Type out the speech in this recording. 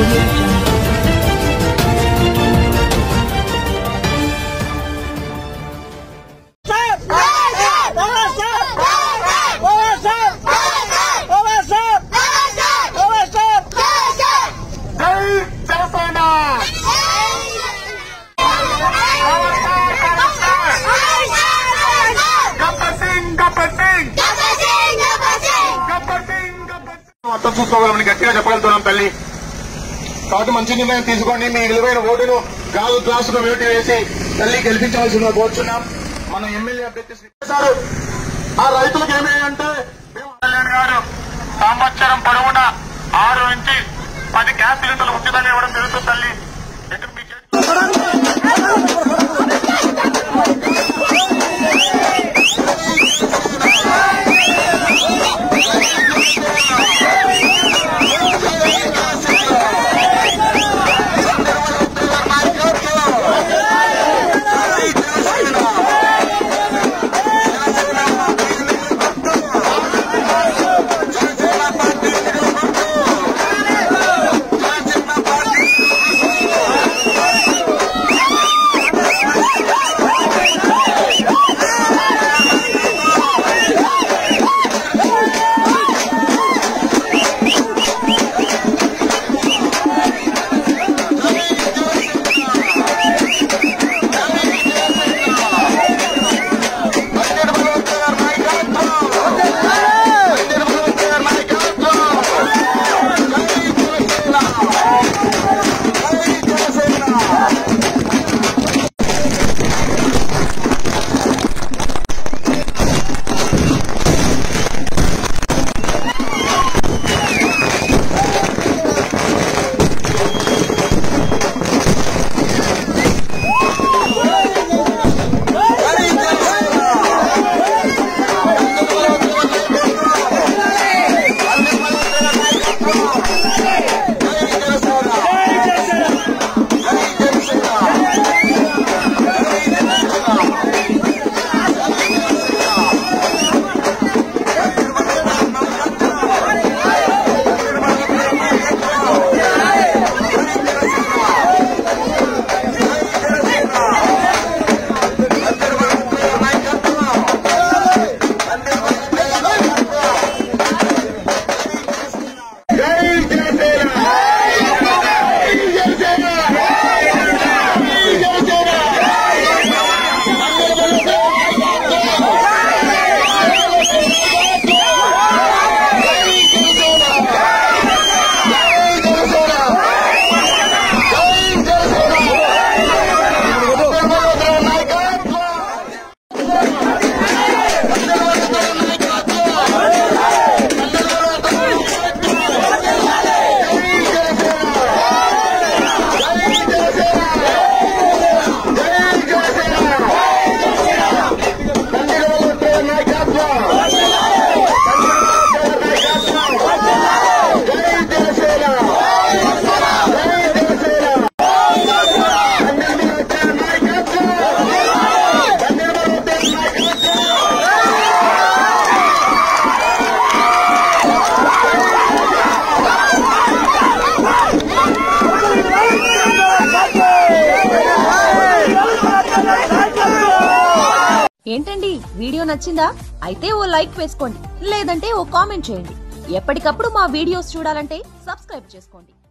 audio jungle. మొత్తం చూసుకోగలమని గట్టిగా చెప్పగలుగుతున్నాం తల్లి కాబట్టి మంచి నిర్ణయం తీసుకోండి మీ విలువైన ఓటును గాజు గ్లాసులో వేటి వేసి తల్లి గెలిపించవలసిన కోరుచున్నాం మన ఎమ్మెల్యే అభ్యర్థి శ్రీ సారు ఆ రైతులకు ఏమి అంటే మేము కళ్యాణ్ గారు సంవత్సరం పొడవునా ఆరు నుంచి పది గ్యాస్ సిలిండర్లు ఉచితంగా ఇవ్వడం జరుగుతుంది తల్లి ఎక్కడ మీ చేతి- జై జనసేన జై జనసేన జై జనసేన ఏంటండి వీడియో నచ్చిందా అయితే ఓ లైక్ వేసుకోండి లేదంటే ఓ కామెంట్ చేయండి ఎప్పటికప్పుడు మా వీడియోస్ చూడాలంటే సబ్స్క్రైబ్ చేసుకోండి